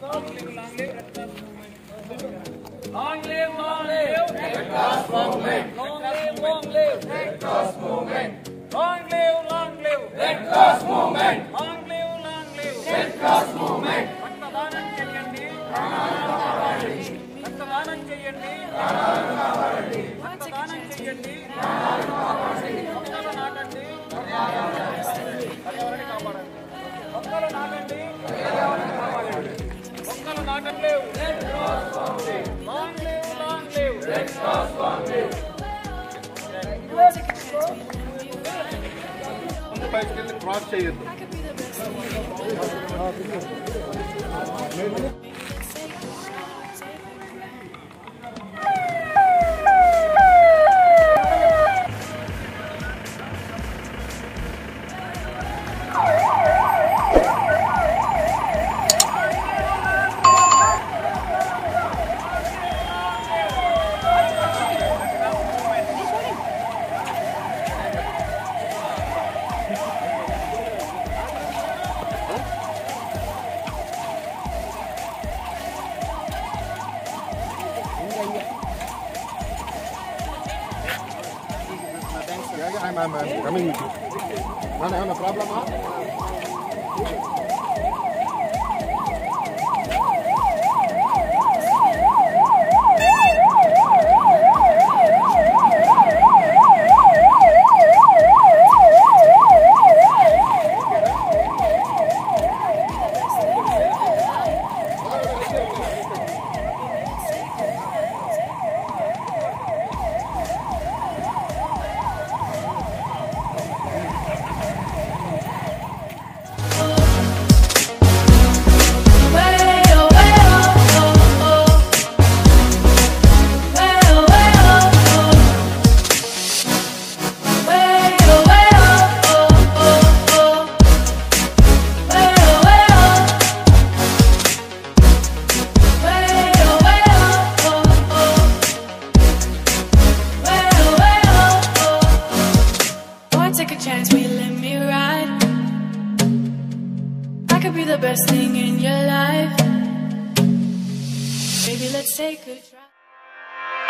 Long live, long live. Red Cross movement. Long live, long live. Red Cross movement. Long live, long live. Red Cross movement. Long live, long live. Red Cross movement. రక్తదానం చేయండి రక్తదానం చేయండి రక్తదానం చేయండి మొక్కలు నాటండి పర్యావరణాన్ని కాపాడండి మొక్కలు నాటండి పర్యావరణాన్ని కాపాడండి మొక్కలు నాటండి long live long live red cross long live ముందు పైకి వెళ్ళి క్రాస్ చేయొద్దు Yeah, I'm, I'm, I'm coming with you. Man, I have a problem, huh? Boy, take a chance, will you let me ride? I could be the best thing in your life. Baby, let's take a try.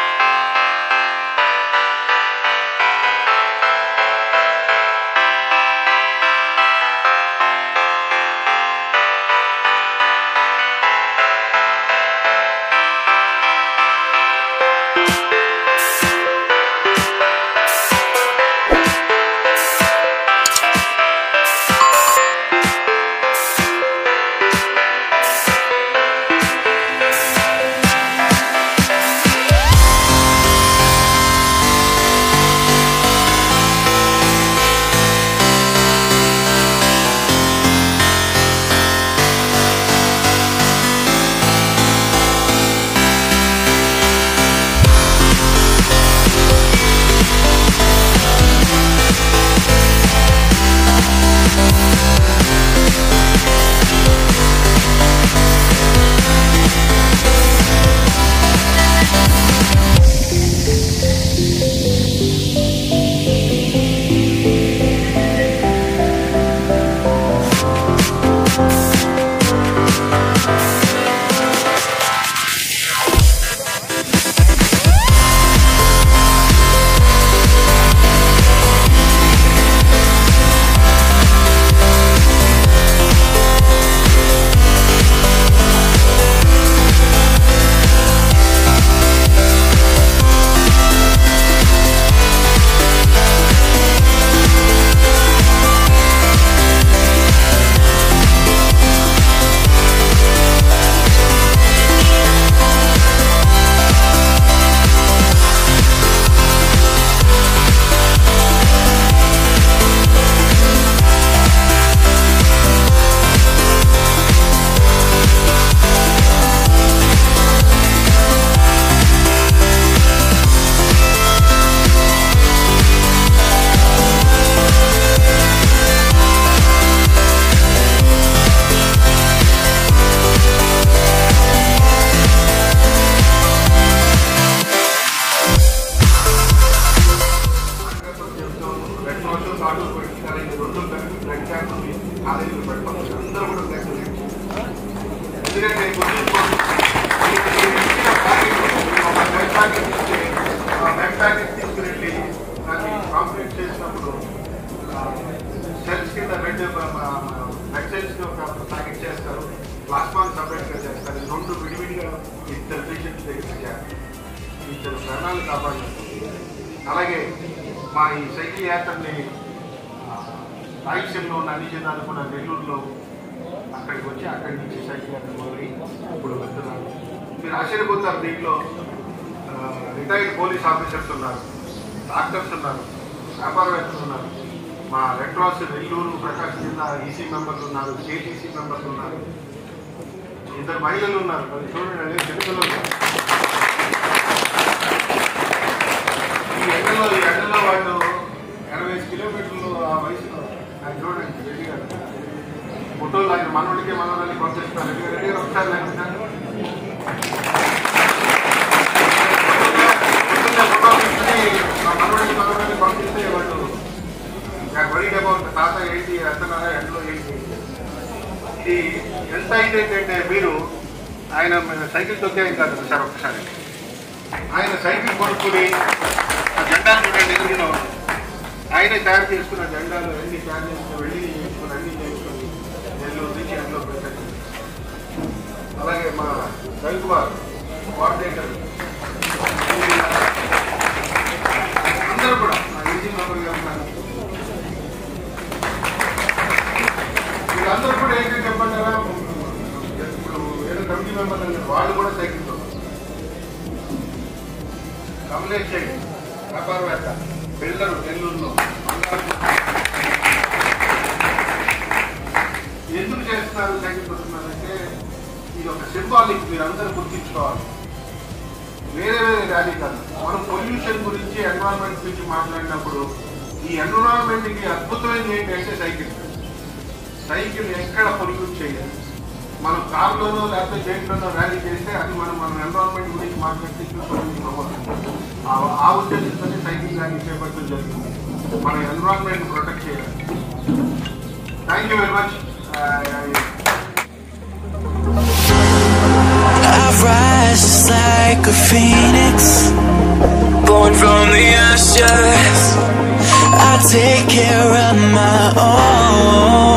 Red cross card పెట్టించాలి రెండు blood camp కాలేజీలో పెడతాం అందరూ కూడా blood ఎందుకంటే గుర్తుంచుకోండి మీకు నేను ఇచ్చిన ప్యాకెట్ ఒక బెడ్ ప్యాకెట్ ఇస్తే ఆ బెడ్ ప్యాకెట్ తీసుకుని దాన్ని కాంప్లీట్ చేసినప్పుడు సెల్స్ కింద బెడ్ బెడ్ సెల్స్ ఒక ప్యాకెట్ చేస్తారు ప్లాస్మాన్ సపరేట్ గా చేస్తారు ఈ రెండు విడివిడిగా ఇద్దరు పేషెంట్స్ దగ్గర ఇచ్చారు ఇద్దరు ప్రాణాలు కాపాడినట్టు అలాగే మా ఈ సైకిల్ యాత్రని రాయలసీమలో ఉన్న అన్ని జిల్లాలు కూడా నెల్లూరులో అక్కడికి వచ్చి అక్కడి నుంచి సైకిల్ యాత్ర మొదలై ఇప్పుడు వెళ్తున్నారు మీరు ఆశ్చర్యపోతారు దీంట్లో రిటైర్డ్ పోలీస్ ఆఫీసర్స్ ఉన్నారు డాక్టర్స్ ఉన్నారు వ్యాపారవేత్తలు ఉన్నారు మా రెడ్ క్రాస్ నెల్లూరు ప్రకాశం జిల్లా ఈసీ మెంబర్లు ఉన్నారు స్టేట్ ఈసీ మెంబర్లు ఉన్నారు ఇద్దరు మహిళలు ఉన్నారు మరి చూడండి అదే చిన్నపిల్లలు ఈ ఎండలో ఈ ఎండలో వాళ్ళు ఎనభై ఐదు కిలోమీటర్లు ఆ వయసులో ఆయన చూడండి రెడ్డి గారు ఫోటోలు ఆయన మనవడికి మనవరాన్ని పంపిస్తారు రెడ్డి గారు రెడ్డి గారు ఒకసారి లేండి సార్. పొద్దున్నే ఫోటోలు తీసుకుని మా మనవడికి మనవరాన్ని పంపిస్తే వాళ్ళు వరీడ్ అబౌట్ తాత ఏంటి వెళ్తున్నారా ఎండలో ఏంటి ఇది ఎంత అయితే ఏంటంటే మీరు ఆయన సైకిల్ తొక్కే కాదు సార్ ఒకసారి ఆయన సైకిల్ కొనుక్కుని ఆ జెండాలు చూడండి ఎదురుగా ఉన్నాయి. ఆయనే తయారు చేసుకున్న జెండాలు అన్ని తయారు చేసుకుని వెళ్ళి చేసుకుని అన్ని చేసుకుని నెల్లూరు నుంచి అందులో పెట్టారు అలాగే మా రవికుమార్ కోఆర్డినేటర్ అందరూ కూడా మా ఈజీ మెంబర్ గారు ఉన్నారు. వీళ్ళందరూ కూడా ఏంటంటే చెప్పంటారా ఇప్పుడు ఏదో కమిటీ మెంబర్లు ఉన్నారు. వాళ్ళు కూడా సైకిల్ కమలేష్ రెడ్డి వ్యాపారవేత్త బిల్డరు నెల్లూరులో ఎందుకు చేస్తున్నారు సైకిల్ కొడుతున్నారంటే ఇది ఒక సింబాలిక్ మీరు అందరూ గుర్తించుకోవాలి వేరే వేరే ర్యాలీ కాదు మనం పొల్యూషన్ గురించి ఎన్విరాన్మెంట్ గురించి మాట్లాడినప్పుడు ఈ ఎన్విరాన్మెంట్ కి అద్భుతమైనది ఏంటంటే సైకిల్ సైకిల్ ఎక్కడ పొల్యూట్ చేయదు మనం కార్లోనో లేకపోతే దేంట్లోనో ర్యాలీ చేస్తే అది మనం మన ఎన్విరాన్మెంట్ గురించి మాట్లాడితే పొల్యూషన్ అవ్వదు ఆ- ఆ ఉద్దేశంతోనే సైకిల్ ర్యాలీ చేపట్టడం జరిగింది మన ఎన్విరాన్మెంట్ ప్రొటెక్ట్ చేయాలి thank you very much I rise just like a phoenix, born from the ashes. I take care of my own.